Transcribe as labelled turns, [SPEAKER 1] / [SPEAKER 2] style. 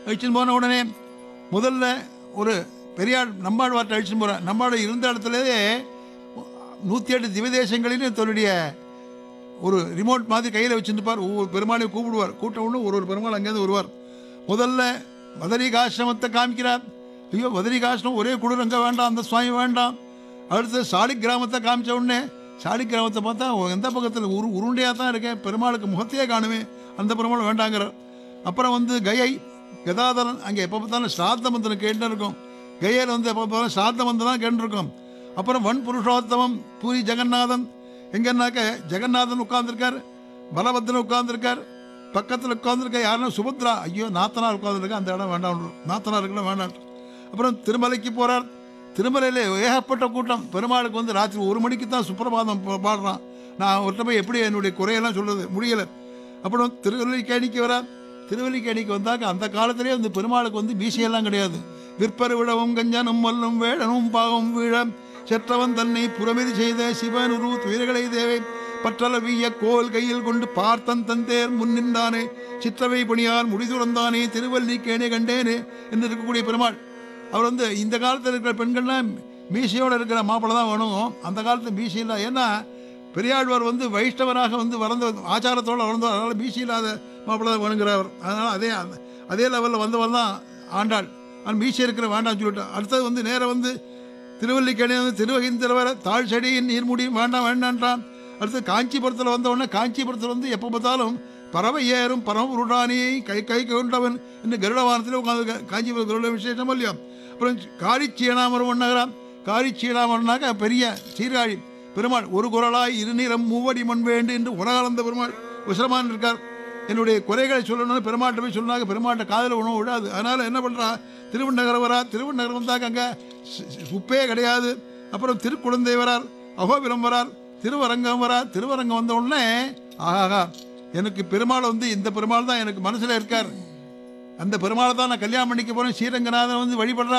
[SPEAKER 1] அழிச்சுன்னு போன உடனே முதல்ல ஒரு பெரியாள் நம்மாழ்வார்ட்ட அழிச்சுன்னு போகிறார் நம்மாடு இருந்த இடத்துலயே நூற்றி எட்டு திவதேசங்களிலும் தன்னுடைய ஒரு ரிமோட் மாதிரி கையில் வச்சுருப்பார் ஒவ்வொரு பெருமாளையும் கூப்பிடுவார் கூட்ட ஒன்று ஒரு ஒரு பெருமாள் அங்கேருந்து வருவார் முதல்ல பதரிகாசிரமத்தை காமிக்கிறார் ஐயோ பதரிகாசிரமம் ஒரே குளிர் அங்கே வேண்டாம் அந்த சுவாமி வேண்டாம் அடுத்து சாலி கிராமத்தை காமிச்ச உடனே சாலி கிராமத்தை பார்த்தா எந்த பக்கத்தில் உரு உருண்டையாக தான் இருக்கேன் பெருமாளுக்கு முகத்தையே காணுமே அந்த பெருமாள் வேண்டாங்கிறார் அப்புறம் வந்து கயை கதாதரன் அங்கே எப்போ பார்த்தாலும் ஸ்ராத்த மந்திரம் கேட்டு இருக்கும் கயையில் வந்து எப்போ பார்த்தாலும் ஸ்ராத்த மந்திரம் தான் கேட்டுருக்கும் அப்புறம் வன் புருஷோத்தமம் பூரி ஜெகநாதன் எங்கன்னாக்க ஜெகநாதன் உட்கார்ந்திருக்கார் பலபத்ரன் உட்கார்ந்திருக்கார் பக்கத்தில் உட்கார்ந்திருக்க யாருன்னா சுபத்ரா ஐயோ நாத்தனார் உட்கார்ந்திருக்கா அந்த இடம் வேண்டாம் நாத்தனார் இருக்கலாம் வேண்டாம் அப்புறம் திருமலைக்கு போகிறார் திருமலையில் ஏகப்பட்ட கூட்டம் பெருமாளுக்கு வந்து ராத்திரி ஒரு மணிக்கு தான் சுப்பிரபாதம் பா- பாடுறான் நான் ஒருத்த போய் எப்படி என்னுடைய குறையெல்லாம் சொல்றது முடியலை அப்புறம் திருவல்லிக்கேணிக்கு வரார் திருவல்லிக்கேணிக்கு வந்தாக்க அந்த காலத்திலே வந்து பெருமாளுக்கு வந்து மீசையெல்லாம் கிடையாது விற்பரு விழவும் கஞ்சனும் மல்லும் வேடனும் பாகம் வீழ செற்றவன் தன்னை புறமிதி செய்த சிவன் உரு துயர்களை தேவை பற்றல வீய கோல் கையில் கொண்டு பார்த்தன் தந்தேர் முன்னின்றானே சிற்றவை பணியார் முடிதுறந்தானே திருவல்லிக்கேணி கண்டேனே என்று இருக்கக்கூடிய பெருமாள் அவர் வந்து இந்த காலத்தில் இருக்கிற பெண்கள்லாம் மீசையோடு இருக்கிற மாப்பிள்ளை தான் வேணும் அந்த காலத்து மீசை இல்லை ஏன்னா பெரியாழ்வார் வந்து வைஷ்ணவராக வந்து வளர்ந்த ஆச்சாரத்தோடு வளர்ந்தவர் அதனால் மீசை இல்லாத மாப்பிள்ளை தான் வேணுங்கிறவர் அதனால் அதே அந்த- அதே லெவலில் வந்தவர் தான் ஆண்டாள் ஆனால் மீசை இருக்கிற வேண்டாம்னு சொல்லிட்டு அடுத்தது வந்து நேரா வந்து திருவல்லிக்கேணி வந்து திருவகிந்திரவர தாழ் செடியின் நீர்முடியும் வேண்டாம் வேண்டான்றான் அடுத்து காஞ்சிபுரத்தில் வந்த உடனே காஞ்சிபுரத்தில் வந்து எப்போ பார்த்தாலும் பறவை ஏறும் பரமபுருடானியை கை கை கொண்டவன் என்று கருடவானத்தில் உட்காந்து காஞ்சிபுரம் கருட விசேஷம் இல்லையா அப்புறம் காரி சீனாமரம் நகரம் காரி சீனாமரம்னாக்க பெரிய சீர்காழி பெருமாள் ஒரு குரலாய் இருநிறம் மூவடி மண் வேண்டு என்று உலகளந்த பெருமாள் உசரமான் இருக்கார் என்னுடைய குறைகளை சொல்லணும்னு பெருமாட்ட போய் சொன்னாங்க பெருமாட்ட காதில் உணவு விடாது அதனால் என்ன பண்ணுறா திருவண்ணகரம் வரா திருவண்ணகரம் வந்தாக்க அங்கே உப்பே கிடையாது அப்புறம் திருக்குழந்தை வரார் அகோபிலம் வரார் திருவரங்கம் வரார் திருவரங்கம் வந்த உடனே ஆஹா எனக்கு பெருமாள் வந்து இந்த பெருமாள் தான் எனக்கு மனசில் இருக்கார் அந்த பெருமாளை தான் நான் கல்யாணம் பண்ணிக்க போகிறேன் ஸ்ரீரங்கநாதன் வந்து வழிபடுறா